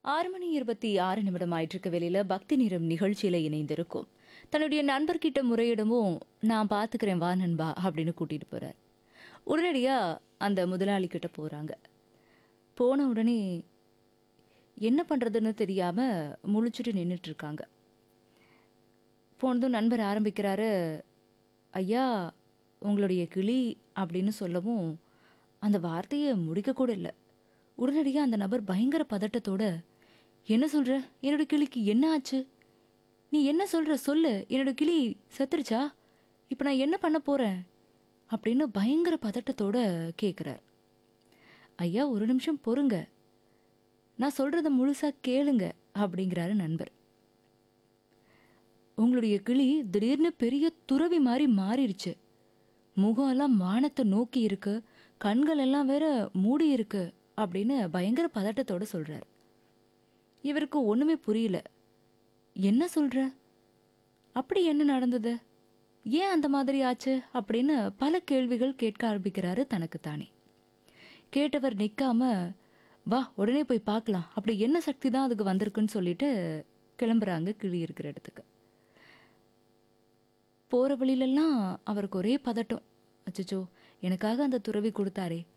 ஆறு மணி இருபத்தி ஆறு நிமிடம் ஆயிட்டிருக்க வெளியில பக்தி நிறம் நிகழ்ச்சியில இணைந்திருக்கும் தன்னுடைய நண்பர்கிட்ட முறையிடவும் நான் பாத்துக்கிறேன் வா நண்பா அப்படின்னு கூட்டிட்டு போறார் உடனடியா அந்த முதலாளி கிட்ட போறாங்க போன உடனே என்ன பண்றதுன்னு தெரியாம முழிச்சிட்டு நின்றுட்டு இருக்காங்க போனதும் நண்பர் ஆரம்பிக்கிறாரு ஐயா உங்களுடைய கிளி அப்படின்னு சொல்லவும் அந்த வார்த்தையை முடிக்க கூட இல்லை உடனடியாக அந்த நபர் பயங்கர பதட்டத்தோட என்ன சொல்ற என்னோட கிளிக்கு என்ன ஆச்சு நீ என்ன சொல்ற சொல்லு என்னோட கிளி செத்துருச்சா இப்போ நான் என்ன பண்ண போறேன் அப்படின்னு பயங்கர பதட்டத்தோட கேட்குறார் ஐயா ஒரு நிமிஷம் பொறுங்க நான் சொல்றத முழுசா கேளுங்க அப்படிங்கிறாரு நண்பர் உங்களுடைய கிளி திடீர்னு பெரிய துறவி மாதிரி மாறிடுச்சு முகம் எல்லாம் வானத்தை நோக்கி இருக்கு கண்கள் எல்லாம் வேற மூடி இருக்கு அப்படின்னு பயங்கர பதட்டத்தோட சொல்றார் இவருக்கு ஒண்ணுமே புரியல என்ன சொல்ற அப்படி என்ன நடந்தது ஏன் அந்த மாதிரி ஆச்சு அப்படின்னு பல கேள்விகள் கேட்க ஆரம்பிக்கிறாரு தனக்கு தானே கேட்டவர் நிக்காம வா உடனே போய் பார்க்கலாம் அப்படி என்ன சக்தி தான் அதுக்கு வந்திருக்குன்னு சொல்லிட்டு கிளம்புறாங்க கிளி இருக்கிற இடத்துக்கு போற வழியிலெல்லாம் அவருக்கு ஒரே பதட்டம் அச்சச்சோ எனக்காக அந்த துறவி கொடுத்தாரே